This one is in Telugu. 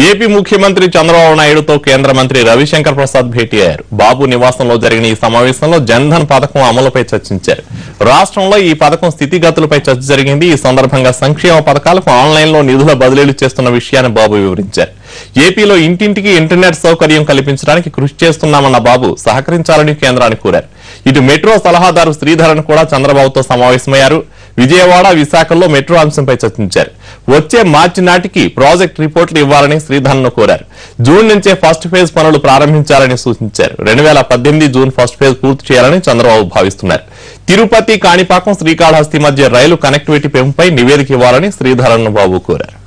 ఏపీ ముఖ్యమంత్రి చంద్రబాబు నాయుడుతో కేంద్ర మంత్రి రవిశంకర్ ప్రసాద్ భేటీ అయ్యారు బాబు నివాసంలో జరిగిన ఈ సమావేశంలో జన్ధన్ పథకం అమలుపై చర్చించారు రాష్ట్రంలో ఈ పథకం స్థితిగతులపై చర్చ జరిగింది ఈ సందర్భంగా సంక్షేమ పథకాలకు ఆన్లైన్ లో నిధుల బదిలీలు చేస్తున్న విషయాన్ని బాబు వివరించారు ఏపీలో ఇంటింటికి ఇంటర్నెట్ సౌకర్యం కల్పించడానికి కృషి చేస్తున్నామన్న బాబు సహకరించాలని కేంద్రాన్ని కోరారు ఇటు మెట్రో సలహాదారు శ్రీధరన్ కూడా చంద్రబాబుతో సమావేశమయ్యారు విజయవాడ విశాఖలో మెట్రో అంశంపై చర్చించారు వచ్చే మార్చి నాటికి ప్రాజెక్ట్ రిపోర్టులు ఇవ్వాలని శ్రీధరన్ కోరారు జూన్ నుంచే ఫస్ట్ ఫేజ్ పనులు ప్రారంభించాలని సూచించారు రెండు వేల పద్దెనిమిది జూన్ ఫస్ట్ ఫేజ్ పూర్తి చేయాలని చంద్రబాబు భావిస్తున్నారు తిరుపతి కాణిపాకం శ్రీకాళహస్తి మధ్య రైలు కనెక్టివిటీ పెంపుపై నివేదిక ఇవ్వాలని శ్రీధరన్ బాబు కోరారు